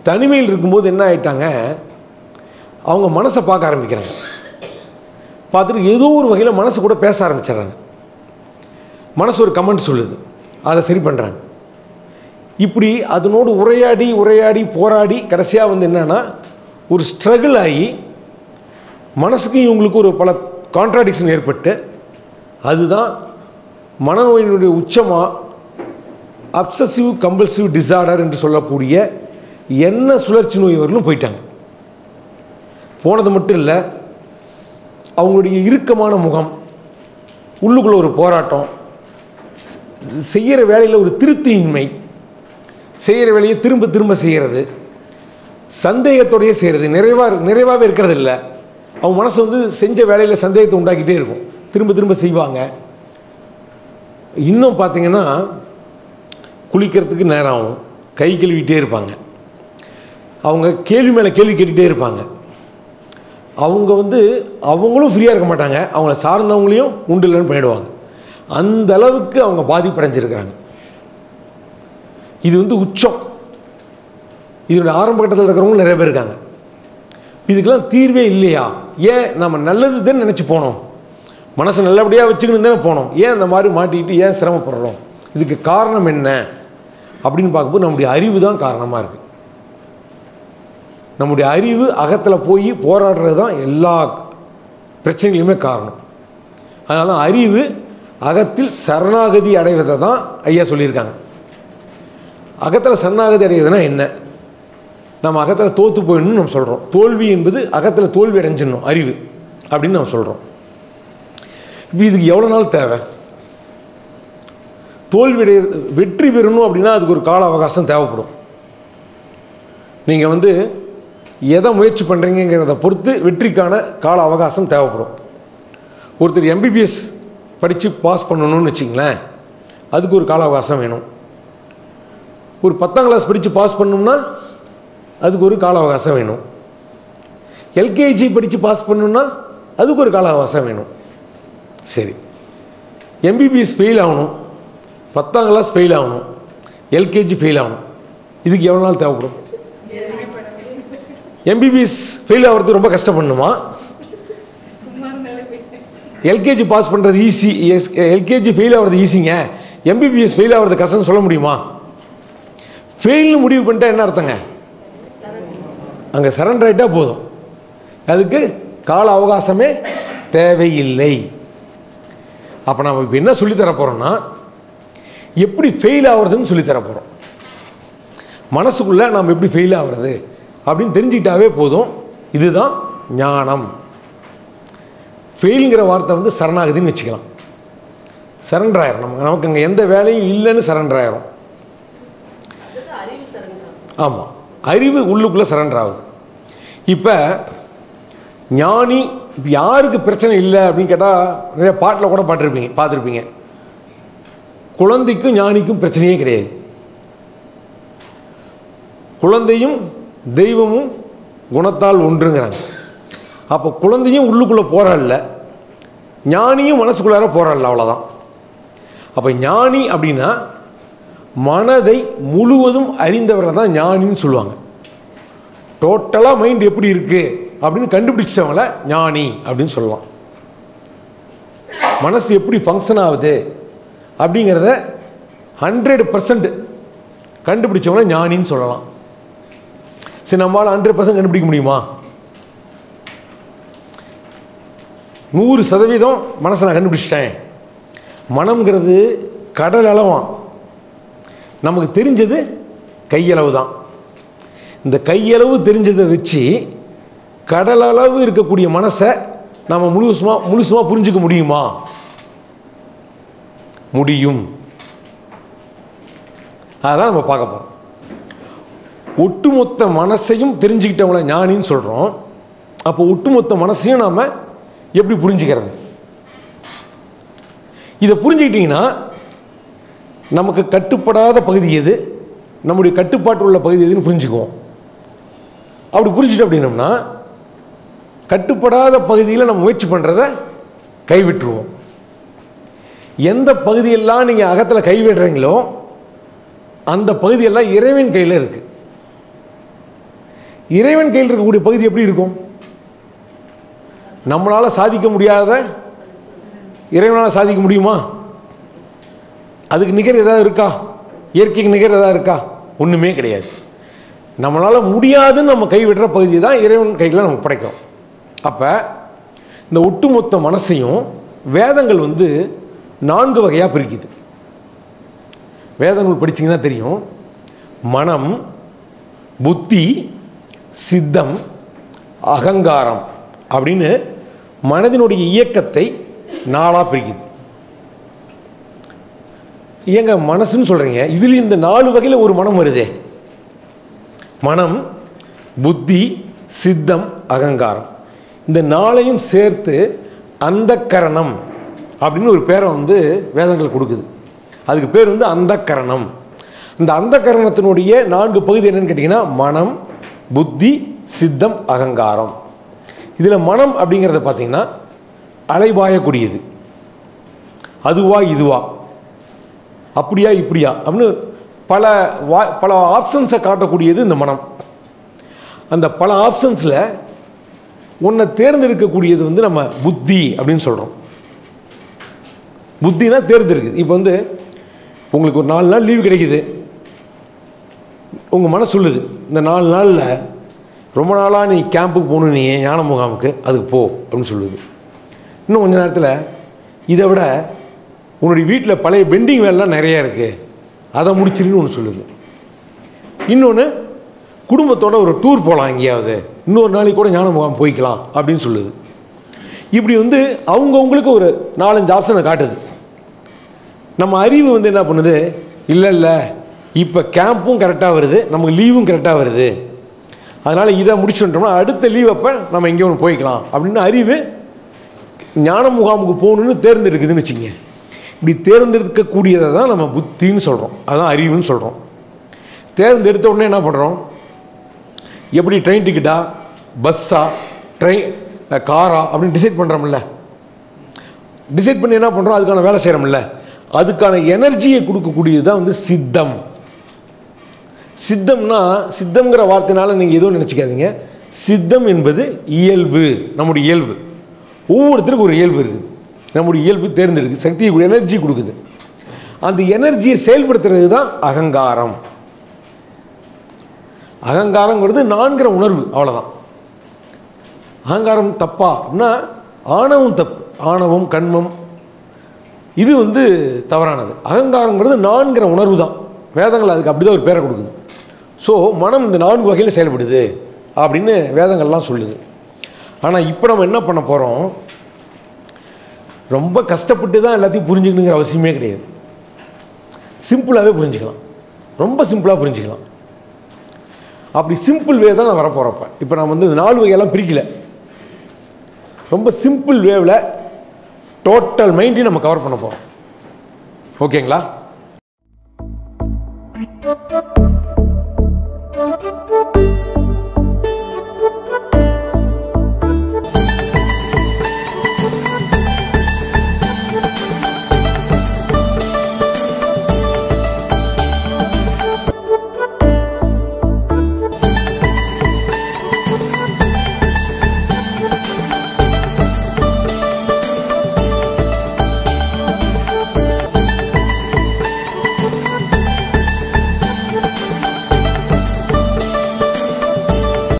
தனிமையில் இருக்கும்போது என்ன ஆயிட்டாங்க அவங்க மனசை பார்க்க ஆரம்பிக்கிறாங்க பார்த்துட்டு ஏதோ ஒரு வகையில் மனசு கூட பேச ஆரம்பிச்சிடுறாங்க மனசு ஒரு கமெண்ட் சொல்லுது அதை சரி பண்ணுறாங்க இப்படி அதனோடு உரையாடி உரையாடி போராடி கடைசியாக வந்து என்னன்னா ஒரு ஸ்ட்ரகிள் ஆகி மனசுக்கு இவங்களுக்கு ஒரு பல கான்ட்ராடிக்ஷன் ஏற்பட்டு அதுதான் மனநோயினுடைய உச்சமாக அப்சசிவ் கம்பல்சிவ் டிசார்டர் என்று சொல்லக்கூடிய என்ன சுழற்சி நோய் வரலும் போயிட்டாங்க போனது மட்டும் இல்லை அவங்களுடைய இறுக்கமான முகம் உள்ளுக்குள்ள ஒரு போராட்டம் செய்கிற வேலையில் ஒரு திருப்தியின்மை செய்கிற வேலையை திரும்ப திரும்ப செய்கிறது சந்தேகத்தோடயே செய்கிறது நிறைவாக நிறைவாகவே இருக்கிறது இல்லை அவங்க மனசு வந்து செஞ்ச வேலையில் சந்தேகத்தை உண்டாக்கிட்டே இருக்கும் திரும்ப திரும்ப செய்வாங்க இன்னும் பார்த்தீங்கன்னா குளிக்கிறதுக்கு நேரம் ஆகும் கை கழுவிட்டே இருப்பாங்க அவங்க கேள்வி மேலே கேள்வி கேட்டுகிட்டே இருப்பாங்க அவங்க வந்து அவங்களும் ஃப்ரீயாக இருக்க மாட்டாங்க அவங்கள சார்ந்தவங்களையும் உண்டு இல்லைன்னு பண்ணிடுவாங்க அந்த அளவுக்கு அவங்க பாதிப்படைஞ்சிருக்கிறாங்க இது வந்து உச்சம் இதனுடைய ஆரம்ப கட்டத்தில் இருக்கிறவங்க நிறைய பேர் இருக்காங்க இதுக்கெல்லாம் தீர்வே இல்லையா ஏன் நம்ம நல்லது தான் நினச்சி போனோம் மனசை நல்லபடியாக வச்சுக்கணும் தானே போனோம் ஏன் அந்த மாதிரி மாட்டிக்கிட்டு ஏன் சிரமப்படுறோம் இதுக்கு காரணம் என்ன அப்படின்னு பார்க்கும்போது நம்முடைய அறிவு தான் காரணமாக இருக்குது நம்முடைய அறிவு அகத்தில் போய் போராடுறது தான் எல்லா பிரச்சனைகளுமே காரணம் அதனால தான் அறிவு அகத்தில் சரணாகதி அடைவதை தான் ஐயா சொல்லியிருக்காங்க அகத்தில் சரணாகதி அடைவதுனா என்ன நம்ம அகத்தில் தோற்று போயிடணும்னு நம்ம சொல்கிறோம் தோல்வி என்பது அகத்தில் தோல்வி அடைஞ்சிடணும் அறிவு அப்படின்னு நம்ம சொல்கிறோம் இப்போ இதுக்கு எவ்வளோ நாள் தேவை தோல்வி அடைய வெற்றி பெறணும் அப்படின்னா அதுக்கு ஒரு கால அவகாசம் தேவைப்படும் நீங்கள் வந்து எதை முயற்சி பண்ணுறீங்கிறத பொறுத்து வெற்றிக்கான கால அவகாசம் தேவைப்படும் ஒருத்தர் எம்பிபிஎஸ் படித்து பாஸ் பண்ணணும்னு வச்சிங்களேன் அதுக்கு ஒரு கால அவகாசம் வேணும் ஒரு பத்தாம் கிளாஸ் படித்து பாஸ் பண்ணணும்னா அதுக்கு ஒரு கால அவகாசம் வேணும் எல்கேஜி படித்து பாஸ் பண்ணணும்னா அதுக்கு ஒரு கால அவகாசம் வேணும் சரி எம்பிபிஎஸ் ஃபெயில் ஆகணும் பத்தாம் கிளாஸ் ஃபெயில் ஆகணும் எல்கேஜி ஃபெயில் ஆகணும் இதுக்கு எவ்வளோ நாள் தேவைப்படும் எம்பிபிஎஸ் ஃபெயில் ஆகிறது ரொம்ப கஷ்டப்படணுமா எல்கேஜி பாஸ் பண்ணுறது ஈஸி எஸ் எல்கேஜி ஃபெயில் ஆகிறது ஈஸிங்க எம்பிபிஎஸ் ஃபெயில் ஆகிறது கஷ்டம்னு சொல்ல முடியுமா ஃபெயில்னு முடிவு பண்ணிட்டா என்ன அர்த்தங்க அங்கே சரண்டர் ஆகிட்டா போதும் அதுக்கு கால அவகாசமே தேவையில்லை அப்போ நம்ம இப்போ என்ன சொல்லித்தர போகிறோம்னா எப்படி ஃபெயில் ஆகுறதுன்னு சொல்லித்தர போகிறோம் மனசுக்குள்ளே நாம் எப்படி ஃபெயில் ஆகுறது அப்படின்னு தெரிஞ்சுக்கிட்டாவே போதும் இதுதான் ஞானம் ஃபெயிலுங்கிற வார்த்தை வந்து சரணாகதின்னு வச்சுக்கலாம் சரண்டர் ஆயிரும் நம்ம நமக்கு அங்கே எந்த வேலையும் இல்லைன்னு சரண்டர் ஆயிரும் ஆமாம் அறிவு உள்ளுக்குள்ளே சரண்டர் ஆகுது இப்போ ஞானி இப்போ யாருக்கு பிரச்சனை இல்லை அப்படின்னு கேட்டால் நிறைய பாட்டில் கூட பாட்டிருப்பீங்க பார்த்துருப்பீங்க குழந்தைக்கும் ஞானிக்கும் பிரச்சனையே கிடையாது குழந்தையும் தெய்வமும் குணத்தால் ஒன்றுங்கிறாங்க அப்போ குழந்தையும் உள்ளுக்குள்ளே போராடல ஞானியும் மனசுக்குள்ளார போராடல அவ்வளோதான் அப்போ ஞானி அப்படின்னா மனதை முழுவதும் அறிந்தவரை தான் ஞானின்னு சொல்லுவாங்க டோட்டலாக மைண்ட் எப்படி இருக்குது அப்படின்னு கண்டுபிடிச்சிட்டவங்கள ஞானி அப்படின்னு சொல்லலாம் மனசு எப்படி ஃபங்க்ஷன் ஆகுது அப்படிங்கிறத ஹண்ட்ரட் பர்சன்ட் கண்டுபிடிச்சவங்கள ஞானின்னு சொல்லலாம் சரி நம்மளால் ஹண்ட்ரட் பர்சன்ட் கண்டுபிடிக்க முடியுமா நூறு சதவீதம் மனசை நான் கண்டுபிடிச்சிட்டேன் மனம்ங்கிறது கடல் அளவாம் நமக்கு தெரிஞ்சது கையளவு தான் இந்த கையளவு தெரிஞ்சதை வச்சு கடலளவு இருக்கக்கூடிய மனசை நம்ம முழுசுமாக முழுசுமாக புரிஞ்சுக்க முடியுமா முடியும் அதான் நம்ம பார்க்க போகிறோம் ஒட்டுமொத்த மனசையும் தெரிஞ்சுக்கிட்டவங்கள ஞானின்னு சொல்கிறோம் அப்போ ஒட்டுமொத்த மனசையும் நாம் எப்படி புரிஞ்சுக்கிறது இதை புரிஞ்சுக்கிட்டிங்கன்னா நமக்கு கட்டுப்படாத பகுதி எது நம்முடைய கட்டுப்பாட்டு உள்ள பகுதி எதுன்னு புரிஞ்சுக்குவோம் அப்படி புரிஞ்சுட்டு அப்படின்னம்னா கட்டுப்படாத பகுதியில் நம்ம முயற்சி பண்ணுறத கைவிட்டுருவோம் எந்த பகுதியெல்லாம் நீங்கள் அகத்தில் கைவிடுறீங்களோ அந்த பகுதியெல்லாம் இறைவன் கையில் இருக்குது இறைவன் கையில் இருக்கக்கூடிய பகுதி எப்படி இருக்கும் நம்மளால் சாதிக்க முடியாத இறைவனால் சாதிக்க முடியுமா அதுக்கு நிகர் ஏதாவது இருக்கா இயற்கைக்கு நிகர் ஏதாவது இருக்கா ஒன்றுமே கிடையாது நம்மளால் முடியாதுன்னு நம்ம கைவிடுற பகுதி தான் இறைவன் கையில் நம்ம படைக்கிறோம் அப்போ இந்த ஒட்டுமொத்த மனசையும் வேதங்கள் வந்து நான்கு வகையாக பிரிக்குது வேதங்கள் படிச்சீங்கன்னா தெரியும் மனம் புத்தி சித்தம் அகங்காரம் அப்படின்னு மனதினுடைய இயக்கத்தை நாளாக பிரிக்குது ஏங்க மனசுன்னு சொல்கிறீங்க இதில் இந்த நாலு வகையில் ஒரு மனம் வருதே மனம் புத்தி சித்தம் அகங்காரம் இந்த நாளையும் சேர்த்து அந்தக்கரணம் அப்படின்னு ஒரு பேரை வந்து வேதங்கள் கொடுக்குது அதுக்கு பேர் வந்து அந்தக்கரணம் இந்த அந்தக்கரணத்தினுடைய நான்கு பகுதி என்னன்னு கேட்டிங்கன்னா மனம் புத்தி சித்தம் அகங்காரம் இதில் மனம் அப்படிங்கிறத பார்த்தீங்கன்னா அலைபாயக்கூடியது அதுவா இதுவா அப்படியா இப்படியா அப்படின்னு பல வா பல ஆப்ஷன்ஸை காட்டக்கூடியது இந்த மனம் அந்த பல ஆப்ஷன்ஸில் ஒன்றை தேர்ந்தெடுக்கக்கூடியது வந்து நம்ம புத்தி அப்படின்னு சொல்கிறோம் புத்தினா தேர்ந்தெடுக்குது இப்போ வந்து உங்களுக்கு ஒரு நாலு நாள் லீவு கிடைக்குது உங்கள் மனசு சொல்லுது இந்த நாலு நாளில் ரொம்ப நாளாக நீ கேம்புக்கு போகணும் நீ ஞான முகாமுக்கு அதுக்கு போ அப்படின்னு சொல்லுது இன்னும் கொஞ்ச நேரத்தில் இதை விட உன்னுடைய வீட்டில் பழைய பெண்டிங் வேலைலாம் நிறையா இருக்குது அதை முடிச்சிருன்னு ஒன்று சொல்லுது இன்னொன்று குடும்பத்தோட ஒரு டூர் போகலாம் எங்கேயாவது இன்னொரு நாளைக்கு கூட ஞான முகாம் போய்க்கலாம் அப்படின்னு சொல்லுது இப்படி வந்து அவங்கவுங்களுக்கு ஒரு நாலஞ்சு ஆப்ஷனை காட்டுது நம்ம அறிவு வந்து என்ன பண்ணுது இல்லை இல்லை இப்போ கேம்பும் கரெக்டாக வருது நமக்கு லீவும் கரெக்டாக வருது அதனால் இதை முடிச்சுட்டோம்னா அடுத்த லீவ் அப்போ நம்ம எங்கேயோ ஒன்று போய்க்கலாம் அப்படின்னு அறிவு ஞான முகாமுக்கு போகணுன்னு தேர்ந்தெடுக்குதுன்னு வச்சுங்க இப்படி தேர்ந்தெடுக்கக்கூடியதை தான் நம்ம புத்தின்னு சொல்கிறோம் அதான் அறிவுன்னு சொல்கிறோம் தேர்ந்தெடுத்த உடனே என்ன பண்ணுறோம் எப்படி ட்ரெயின் டிக்கெட்டா பஸ்ஸா ட்ரெயின் காரா அப்படின்னு டிசைட் பண்ணுறோம்ல டிசைட் பண்ணி என்ன பண்ணுறோம் அதுக்கான வேலை செய்கிறோம்ல அதுக்கான எனர்ஜியை கொடுக்கக்கூடியது தான் வந்து சித்தம் சித்தம்னா சித்தம்ங்கிற வார்த்தைனால நீங்கள் எதுவும் நினச்சிக்காதீங்க சித்தம் என்பது இயல்பு நம்முடைய இயல்பு ஒவ்வொருத்தருக்கும் ஒரு இயல்பு இருக்குது நம்முடைய இயல்பு தேர்ந்தெடுக்குது சக்தியை கொடு- எனர்ஜி கொடுக்குது அந்த எனர்ஜியை செயல்படுத்துறது தான் அகங்காரம் அகங்காரங்கிறது நான்கிற உணர்வு அவ்வளோதான் அகங்காரம் தப்பா அப்படின்னா ஆணவம் தப்பு ஆணவம் கண்மம் இது வந்து தவறானது அகங்காரங்கிறது நான்கிற உணர்வு தான் வேதங்கள் அதுக்கு அப்படி தான் ஒரு பேரை கொடுக்குது ஸோ மனம் இந்த நான்கு வகையில் செயல்படுது அப்படின்னு வேதங்கள்லாம் சொல்லுது ஆனால் இப்போ நம்ம என்ன பண்ண போகிறோம் ரொம்ப கஷ்டப்பட்டு தான் எல்லாத்தையும் புரிஞ்சுக்கணுங்கிற அவசியமே கிடையாது சிம்பிளாகவே புரிஞ்சுக்கலாம் ரொம்ப சிம்பிளாக புரிஞ்சுக்கலாம் அப்படி சிம்பிள் வே தான் நான் வரப்போகிறப்ப இப்போ நான் வந்து இந்த நாலு வகையெல்லாம் பிரிக்கல ரொம்ப சிம்பிள் வேவில் டோட்டல் மைண்டையும் நம்ம கவர் பண்ண போகிறோம் ஓகேங்களா Thank you.